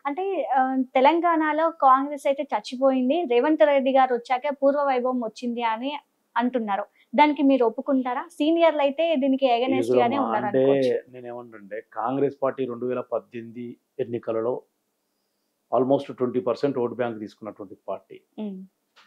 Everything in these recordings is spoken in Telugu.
అంటే ఆ, తెలంగాణలో కాంగ్రెస్ అయితే చచ్చిపోయింది రేవంత్ రెడ్డి గారు వచ్చాక పూర్వ వైభవం వచ్చింది అని అంటున్నారు దానికి మీరు ఒప్పుకుంటారా సీనియర్లు అయితే దీనికి ఎగనెస్ట్ గానే చూడమ్మా, ఉన్నారు అంటే అనుకోవచ్చు నేనేమంటుంటే కాంగ్రెస్ పార్టీ రెండు వేల పద్దెనిమిది ఎన్నికలలో almost twenty percent vote bank తీసుకున్నటువంటి పార్టీ ఉమ్,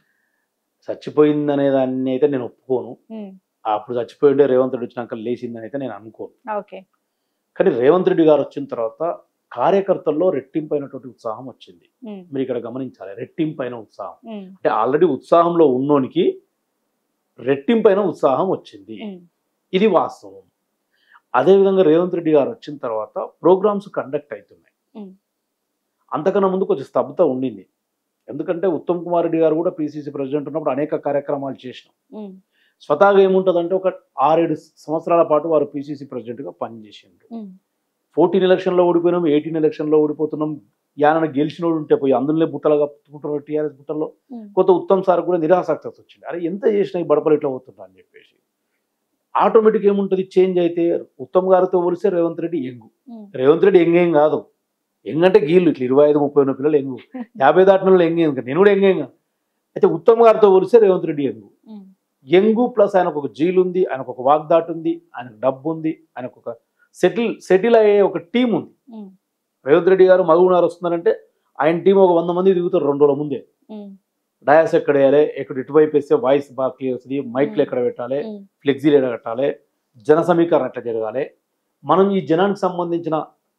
చచ్చిపోయిందనే దాన్ని అయితే నేను ఒప్పుకోను ఉమ్, అప్పుడు చచ్చిపోయిండే రేవంత్ రెడ్డి వచ్చినాక లేచిందని అయితే నేను అనుకోను ఓకే కానీ రేవంత్ రెడ్డి గారు వచ్చిన తర్వాత కార్యకర్తల్లో రెట్టింపైనటువంటి ఉత్సాహం వచ్చింది ఉమ్, మీరు ఇక్కడ గమనించాలి రెట్టింపైన ఉత్సాహం ఉమ్, అంటే ఆల్రెడీ ఉత్సాహంలో ఉన్నోనికి రెట్టింపైన ఉత్సాహం వచ్చింది ఉమ్, ఇది వాస్తవం అదేవిధంగా రేవంత్ రెడ్డి గారు వచ్చిన తర్వాత ప్రోగ్రామ్స్ కండక్ట్ అవుతున్నాయి ఉమ్. అంతకన్నా ముందు కొంచెం స్తబ్దత ఉండింది ఎందుకంటే ఉత్తమ్ కుమార్ రెడ్డి గారు కూడా పిసిసి ప్రెసిడెంట్ ఉన్నప్పుడు అనేక కార్యక్రమాలు చేసినాం ఉమ్, స్వతహాగా ఏముంటుందంటే ఒక ఆరేడు సంవత్సరాల పాటు వారు పిసిసి ప్రెసిడెంట్గా పనిచేసిండ్రు ఉమ్, ఫోర్టీన్ ఎలక్షన్లో ఓడిపోయినాం ఎయిటీన్ ఎలక్షన్లో ఓడిపోతున్నాం యానన గెలిచినోడు ఉంటే పోయి అందులోనే బుట్టలు కప్పుకుంటున్నారు టీఆర్ఎస్ బుట్టల్లో ఉమ్, కొంత ఉత్తమ్ సార్ కూడా నిరాసక్తత వచ్చింది అరే ఎంత చేసినా ఈ బడపలు ఇట్లా పోతుందా అని చెప్పేసి ఆటోమేటిక్ ఏముంటుంది చేంజ్ అయితే ఉత్తమ్ గారితో పోలిస్తే రేవంత్ రెడ్డి ఎంగు ఉమ్, రేవంత్ రెడ్డి ఎంగేం కాదు ఎంగంటే గీళ్ళు ఇట్లా ఇరవై ఐదు ముప్పై ఉన్న పిల్లలు ఎంగు యాభై దాటిన వాళ్ళు ఎంగేం కాదు. నేను కూడా ఎంగేం కాదు. అయితే ఉత్తమ్ గారితో పోలిస్తే Revanth Reddy young um, young plus ఆయనకు ఒక జీల్ ఉంది ఆయనకు ఒక వాగ్దాట్ ఉంది ఆయనకు డబ్బు ఉంది ఆయనకు ఒక సెటిల్ సెటిల్ అయ్యే ఒక టీం ఉంది ఉమ్, రేవంత్ రెడ్డి గారు మగునారు వస్తున్నారంటే ఆయన టీం ఒక వంద మంది దిగుతారు రెండు రోజుల ముందే ఉమ్, డయాస్ ఎక్కడ వేయాలి ఎక్కడ ఇటువైపు వేస్తే వాయిస్ బాగా క్లియర్ వస్తుంది మైక్లు ఎక్కడ పెట్టాలి ఉమ్, ఫ్లెక్సీలు ఎక్కడ కట్టాలి జన సమీకరణ ఎట్లా జరగాలి మనం ఈ జనానికి సంబంధించిన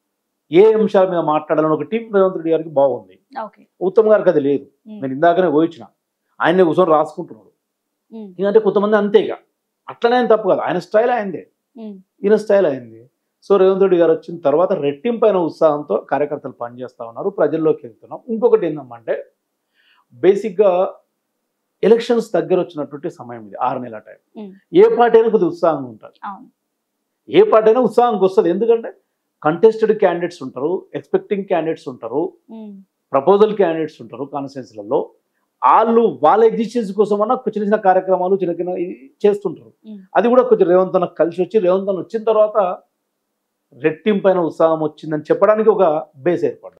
ఏ అంశాల మీద మాట్లాడాలని ఒక టీం రేవంత్ రెడ్డి గారికి బాగుంది ఓకే ఉత్తమ్ గారికి అది లేదు ఉమ్, నేను ఇందాకనే పోయించిన ఆయనే కూర్చొని రాసుకుంటున్నాడు ఉమ్, ఎందుకంటే కొంతమంది అంతే ఇక అట్లనే ఆయన తప్పు కాదు ఆయన స్టైల్ అయిందే ఉమ్, ఈయన స్టైల్ అయింది సో రేవంత్ రెడ్డి గారు వచ్చిన తర్వాత రెట్టింపైన ఉత్సాహంతో కార్యకర్తలు పనిచేస్తా ఉన్నారు ప్రజల్లోకి వెళ్తున్నాం ఇంకొకటి ఏంటంటే బేసిక్గా ఎలక్షన్స్ దగ్గర వచ్చినటువంటి సమయం ఇది ఆరు నెలల టైం ఉమ్, ఏ పార్టీ అయినా కొద్దిగా ఉత్సాహంగా ఉంటుంది అవును ఏ పార్టీ అయినా ఉత్సాహంగా వస్తుంది ఎందుకంటే కంటెస్టెడ్ క్యాండిడేట్స్ ఉంటారు ఎక్స్పెక్టింగ్ క్యాండిడేట్స్ ఉంటారు ఉమ్, ప్రపోజల్ క్యాండిడేట్స్ ఉంటారు కాన్స్టిట్యున్సీలలో వాళ్ళు వాళ్ళ ఎగ్జిస్టెన్స్ కోసం అన్న చిన్న చిన్న కార్యక్రమాలు చిన్న చిన్న ఇది చేస్తుంటారు ఉమ్. అది కూడా కొంచెం రేవంత్ అన్న కలిసి వచ్చి రేవంత్ అన్న వచ్చిన తర్వాత రెట్టింపైన ఉత్సాహం వచ్చిందని చెప్పడానికి ఒక బేస్ ఏర్పడింది